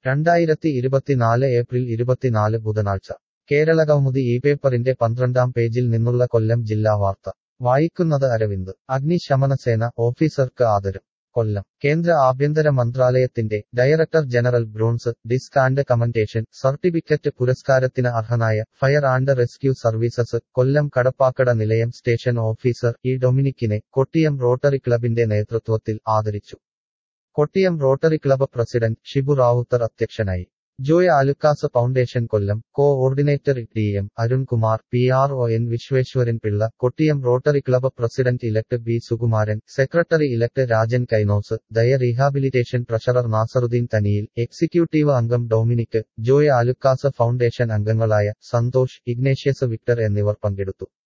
രണ്ടായിരത്തി ഇരുപത്തിനാല് ഏപ്രിൽ ഇരുപത്തിനാല് ബുധനാഴ്ച കേരള കൗമുദി ഈ പേപ്പറിന്റെ പന്ത്രണ്ടാം പേജിൽ നിന്നുള്ള കൊല്ലം ജില്ലാ വാർത്ത വായിക്കുന്നത് അരവിന്ദ് അഗ്നിശമനസേന ഓഫീസർക്ക് ആദരം കൊല്ലം കേന്ദ്ര ആഭ്യന്തര മന്ത്രാലയത്തിന്റെ director general bronze disc and commendation certificate പുരസ്കാരത്തിന് അർഹനായ fire and rescue services Kollam Kadappakada നിലയം സ്റ്റേഷൻ ഓഫീസർ ഇ ഡൊമിനിക്കിനെ കൊട്ടിയം റോട്ടറി ക്ലബിന്റെ നേതൃത്വത്തിൽ ആദരിച്ചു Kottiyam rotary club president Shibu Ravuthar അധ്യക്ഷനായി Joy Alukkas foundation Kollam coordinator T M Arunkumar P R O N Visweswaran Pillai Kottiyam rotary club president elect B Sukumaran secretary elect Rajan കൈനോസ് Daya rehabilitation treasurer Nasaruddin Thaniyil executive അംഗം Dominic Joy Alukkas foundation അംഗങ്ങളായ Santhosh Ignatius Victor എന്നിവർ പങ്കെടുത്തു